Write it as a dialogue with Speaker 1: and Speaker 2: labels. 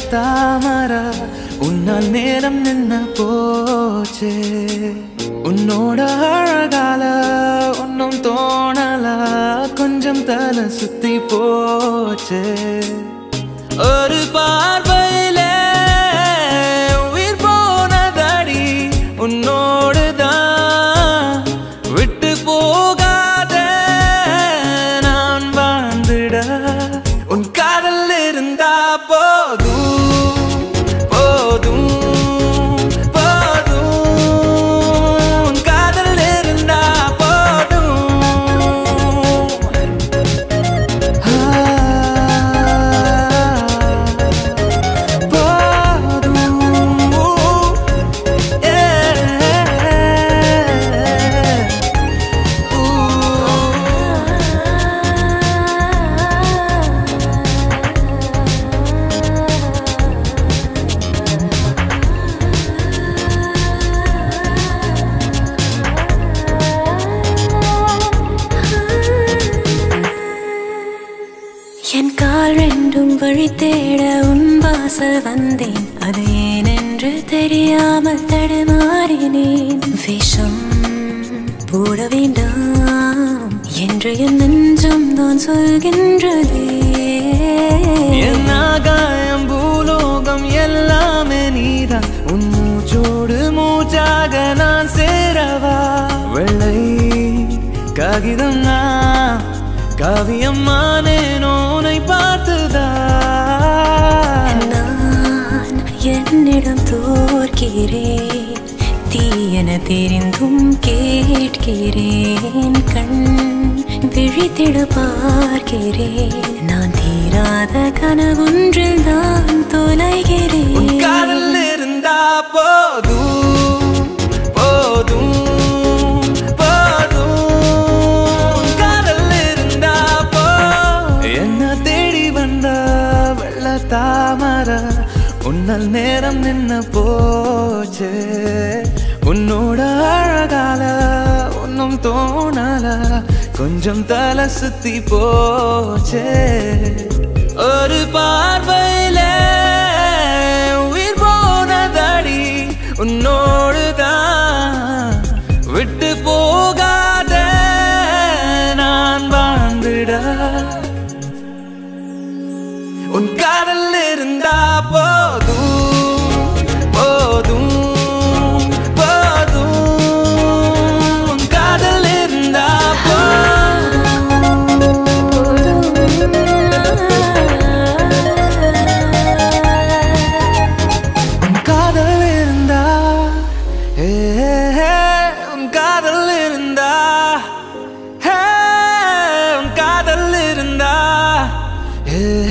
Speaker 1: தாமர உன்னால் நேரம் நின்ன போச்சே உன்னோட அழகால ஒன்னும் தோணல கொஞ்சம் தலை சுத்தி போச்சே ஒரு பார்வையில உயிர் போனதடி உன்னோடுதான் விட்டு போகாத நான் வாழ்ந்திட உன் காதல் இருந்தா போதும் போதும் போதும் உன் காதல் இருந்தா போதும்
Speaker 2: என் கால் ரெண்டும் வழி தேட உன் வாசல் வந்தேன் அது ஏனென்று தெரியாமல் தடுமாறினேன் விஷம் போட வேண்டாம் என்று என் நெஞ்சம் தான் சொல்கின்றதே
Speaker 1: என் ஆகாயம் பூலோகம் எல்லாமே நீதான் உன் மூச்சோடு மூச்சாக நான் சேரவா வெள்ளை காகிதம் நான் காவியம்மானேன் உன்னை பார்த்துதான்
Speaker 2: நான் என்னிடம் தோற்கிறேன் தீயன தெரிந்தும் கேட்கிறேன் கண் விழித்திட பார்க்கிறேன் நான் தீராத கனவொன்றில் தான்
Speaker 1: உன்
Speaker 2: தொலைகிறேன்
Speaker 1: காதல் இருந்தா போதும் போதும் போதும் உன் காதல் இருந்தா போதும் என்ன தேடி வந்த வெள்ள தாமர உன்னல் நேரம் நின்ன போச்சு உன்னோட அழகால ஒன்னும் தோணல கொஞ்சம் தலை சுத்தி போச்சே ஒரு பார்வையில உயிர் போனதடி உன்னோடுதான் விட்டு போகாத நான் வாழ்ந்திட உன் காதல் இருந்தா போதும் போதும் போதும் உன் காதல் இருந்தா உன் காதல் இருந்தா ஏ, உன் காதல் இருந்தா ஏ, உன் காதல் இருந்தா ஏ